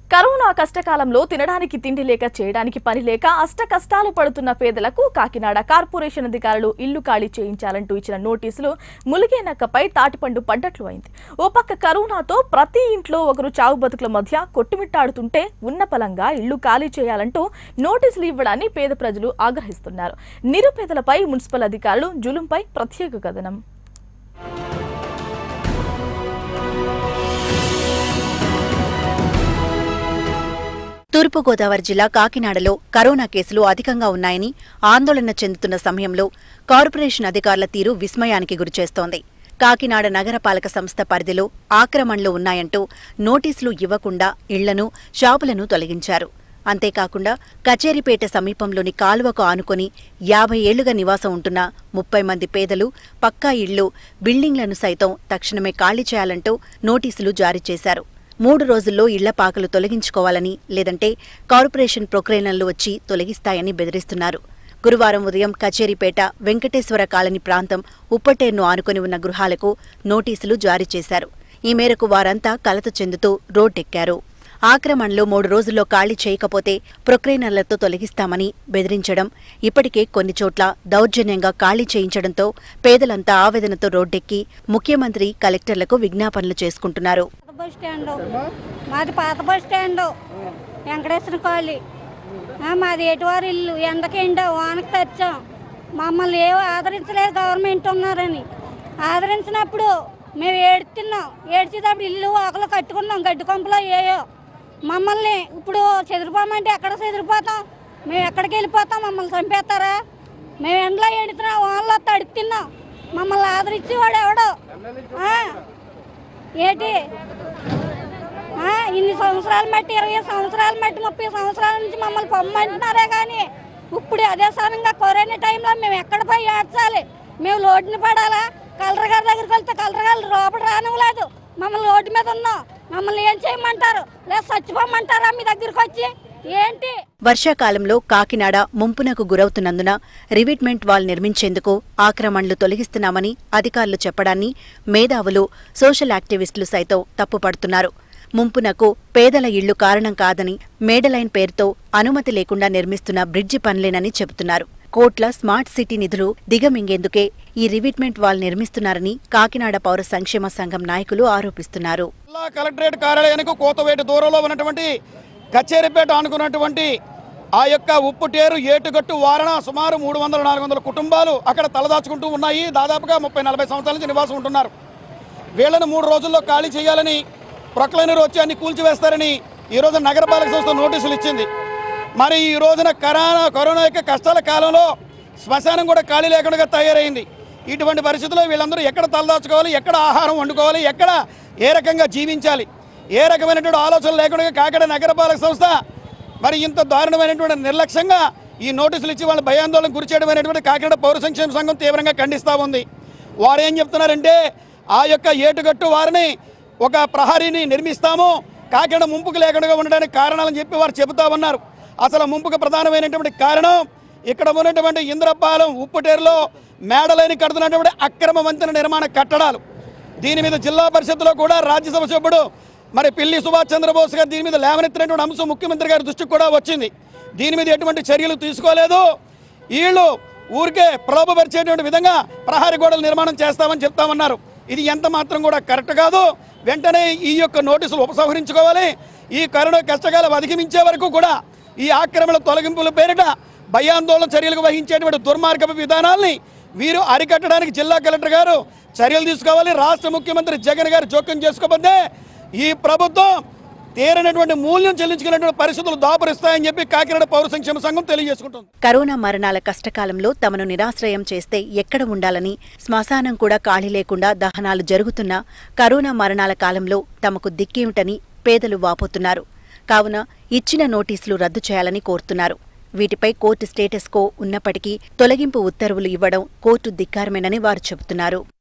corona కష్టకాలంలో తినడానికి తిండి లేక చేయడానికి పని లేక అష్ట కష్టాలు పడుతున్న పేదలకు కాకినాడ కార్పొరేషన్ అధికారులు ఇల్లు ఖాళీ చేయించాలంటూ ఇచ్చిన నోటీసులు ములిగే నక్కపై తాటిపండు పడ్డట్లు అయింది ఓ పక్క కరోనాతో ప్రతి ఇంట్లో ఒకరు చావు బతుకుల మధ్య కొట్టుమిట్టాడుతుంటే ఉన్న పలంగా ఇల్లు ఖాళీ చేయాలంటూ నోటీసులు ఇవ్వడాన్ని పేద ప్రజలు ఆగ్రహిస్తున్నారు నిరుపేదలపై మున్సిపల్ అధికారులు జులుంపై ప్రత్యేక కథనం తూర్పుగోదావరి జిల్లా కాకినాడలో కరోనా కేసులు అధికంగా ఉన్నాయని ఆందోళన చెందుతున్న సమయంలో కార్పొరేషన్ అధికారుల తీరు విస్మయానికి గురిచేస్తోంది కాకినాడ నగరపాలక సంస్థ పరిధిలో ఆక్రమణలు ఉన్నాయంటూ నోటీసులు ఇవ్వకుండా ఇళ్లను షాపులను తొలగించారు అంతేకాకుండా కచేరీపేట సమీపంలోని కాలువకు ఆనుకొని యాభై ఏళ్లుగా నివాసం ఉంటున్న ముప్పై మంది పేదలు పక్కా ఇళ్లు బిల్డింగ్లను సైతం తక్షణమే ఖాళీ చేయాలంటూ నోటీసులు జారీ చేశారు మూడు రోజుల్లో ఇళ్ల పాకలు తొలగించుకోవాలని లేదంటే కార్పొరేషన్ ప్రొక్రేనర్లు వచ్చి తొలగిస్తాయని బెదిరిస్తున్నారు గురువారం ఉదయం కచేరీపేట వెంకటేశ్వర కాలనీ ప్రాంతం ఉప్పటేర్ను ఆనుకొని ఉన్న గృహాలకు నోటీసులు జారీ చేశారు ఈ మేరకు వారంతా కలత చెందుతూ రోడ్డెక్కారు ఆక్రమణలో మూడు రోజుల్లో ఖాళీ చేయకపోతే ప్రొక్రేనర్లతో తొలగిస్తామని బెదిరించడం ఇప్పటికే కొన్ని చోట్ల దౌర్జన్యంగా ఖాళీ చేయించడంతో పేదలంతా ఆవేదనతో రోడ్డెక్కి ముఖ్యమంత్రి కలెక్టర్లకు విజ్ఞాపనలు చేసుకుంటున్నారు పాత బస్ స్టాండ్ మాది పాత బస్ స్టాండ్ వెంకటేశ్వర కాలనీ ఆ, మాది ఏటువారి ఇల్లు ఎండకెండ వానకు తెచ్చాం మమ్మల్ని ఏవో ఆదరించలేదు గవర్నమెంట్ ఉన్నారని ఆదరించినప్పుడు మేము ఏడుతున్నాం ఏడ్చేటప్పుడు ఇల్లు ఒకళ్ళు కట్టుకున్నాం గడ్డి కొంపలో ఏయో మమ్మల్ని ఇప్పుడు చెదిరిపోమంటే ఎక్కడ చెదిరిపోతాం మేము ఎక్కడికి వెళ్ళిపోతాం మమ్మల్ని చంపేస్తారా మేము ఎండలో ఏడుతున్నాం వాళ్ళ తడుతున్నాం మమ్మల్ని ఆదరించేవాడు ఎవడో ఆ, ఏంటి ఆ, ఇన్ని సంవత్సరాలు మట్టి ఇరవై సంవత్సరాలు మట్టి ముప్పై సంవత్సరాల నుంచి మమ్మల్ని పొమ్మంటున్నారే కానీ ఇప్పుడు అదే సమయంగా కరోనా టైంలో మేము ఎక్కడ పోయి ఏడ్చాలి మేము లోటుని పడాలా కలర్ గారి దగ్గరికి వెళ్తే కలర్ గారు లోపల రానివ్వలేదు మమ్మల్ని రోడ్డు మీద ఉన్నాం మమ్మల్ని ఏం చేయమంటారు లేదా చచ్చిపోమంటారా మీ దగ్గరికి వచ్చి ఏంటి వర్షాకాలంలో కాకినాడ ముంపునకు గురవుతున్నందున రివిట్మెంట్ వాల్ నిర్మించేందుకు ఆక్రమణలు తొలగిస్తున్నామని అధికారులు చెప్పడాన్ని మేధావులు సోషల్ యాక్టివిస్టులు సైతం తప్పుపడుతున్నారు ముంపునకు పేదల ఇళ్లు కారణం కాదని మేడలైన్ పేరుతో అనుమతి లేకుండా నిర్మిస్తున్న బ్రిడ్జి పనులేనని చెబుతున్నారు కోట్ల స్మార్ట్ సిటీ నిధులు దిగమింగేందుకే ఈ రివిట్మెంట్ వాల్ నిర్మిస్తున్నారని కాకినాడ పౌర సంక్షేమ సంఘం నాయకులు ఆరోపిస్తున్నారు జిల్లా కలెక్టరేట్ కార్యాలయానికి కోతవేటు దూరంలో ఉన్నటువంటి కచేరిపేట అనుకున్నటువంటి ఆ యొక్క ఉప్పుటేరు ఏటుగట్టు వారణ సుమారు మూడు వందల నాలుగు వందల కుటుంబాలు అక్కడ తలదాచుకుంటూ ఉన్నాయి దాదాపుగా ముప్పై నలభై సంవత్సరాల నుంచి నివాసం ఉంటున్నారు వీళ్ళని మూడు రోజుల్లో ఖాళీ చేయాలని ప్రొక్లైనర్ వచ్చి అన్ని కూల్చివేస్తారని ఈరోజు నగరపాలక సంస్థ నోటీసులు ఇచ్చింది మరి ఈ రోజున కరోనా కరోనా యొక్క కష్టాల కాలంలో శ్మశానం కూడా ఖాళీ లేకుండా తయారైంది ఇటువంటి పరిస్థితుల్లో వీళ్ళందరూ ఎక్కడ తలదాచుకోవాలి ఎక్కడ ఆహారం వండుకోవాలి ఎక్కడ ఏ రకంగా జీవించాలి ఏ రకమైనటువంటి ఆలోచన లేకుండా కాకినాడ నగరపాలక సంస్థ మరి ఇంత దారుణమైనటువంటి నిర్లక్ష్యంగా ఈ నోటీసులు ఇచ్చి వాళ్ళ భయాందోళన గురి చేయడం అనేటువంటి కాకినాడ పౌర సంక్షేమ సంఘం తీవ్రంగా ఖండిస్తూ ఉంది వారు ఏం చెప్తున్నారంటే ఆ యొక్క ఏటుగట్టు వారిని ఒక ప్రహరీని నిర్మిస్తాము కాకినాడ ముంపుకు లేకుండా ఉండడానికి కారణాలని చెప్పి వారు చెబుతా ఉన్నారు అసలు ముంపుకు ప్రధానమైనటువంటి కారణం ఇక్కడ ఉన్నటువంటి ఇంద్రపాలెం ఉప్పుటేరులో మేడలైన కడుతున్నటువంటి అక్రమ వంతెన నిర్మాణ కట్టడాలు దీని మీద జిల్లా పరిషత్తులో కూడా రాజ్యసభ సభ్యుడు మరి పిల్లి సుభాష్ చంద్రబోస్ గారు దీని మీద లేవనెత్తినటువంటి అంశం ముఖ్యమంత్రి గారి దృష్టికి కూడా వచ్చింది దీని మీద ఎటువంటి చర్యలు తీసుకోలేదు వీళ్ళు ఊరికే ప్రలోభపరిచేటువంటి విధంగా ప్రహారీ గోడల నిర్మాణం చేస్తామని చెప్తామన్నారు ఇది ఎంత మాత్రం కూడా కరెక్ట్ కాదు వెంటనే ఈ యొక్క నోటీసులు ఉపసంహరించుకోవాలి ఈ కరోనా కష్టకాలం అధిగమించే వరకు కూడా ఈ ఆక్రమణ తొలగింపుల పేరిట భయాందోళన చర్యలకు వహించేటువంటి దుర్మార్గపు విధానాల్ని వీరు అరికట్టడానికి జిల్లా కలెక్టర్ గారు చర్యలు తీసుకోవాలి రాష్ట్ర ముఖ్యమంత్రి జగన్ గారు జోక్యం చేసుకోకపోతే ఈ ప్రభుత్వం తీరనటువంటి మూల్యం చెల్లించుకునేటువంటి పరిస్థితులు దాపురిస్తాయని చెప్పి కాకినాడ పౌర సంక్షేమ సంఘం తెలియజేసుకుంటుంది కరోనా మరణాల కష్టకాలంలో తమను నిరాశ్రయం చేస్తే ఎక్కడ ఉండాలని శ్మశానం కూడా ఖాళీ లేకుండా దహనాలు జరుగుతున్నా కరోనా మరణాల కాలంలో తమకు దిక్కేమిటని పేదలు వాపోతున్నారు కావున ఇచ్చిన నోటీసులు రద్దు చేయాలని కోరుతున్నారు వీటిపై కోర్టు స్టేటస్ కో ఉన్నప్పటికీ తొలగింపు ఉత్తర్వులు ఇవ్వడం కోర్టు ధిక్కారమేనని వారు చెబుతున్నారు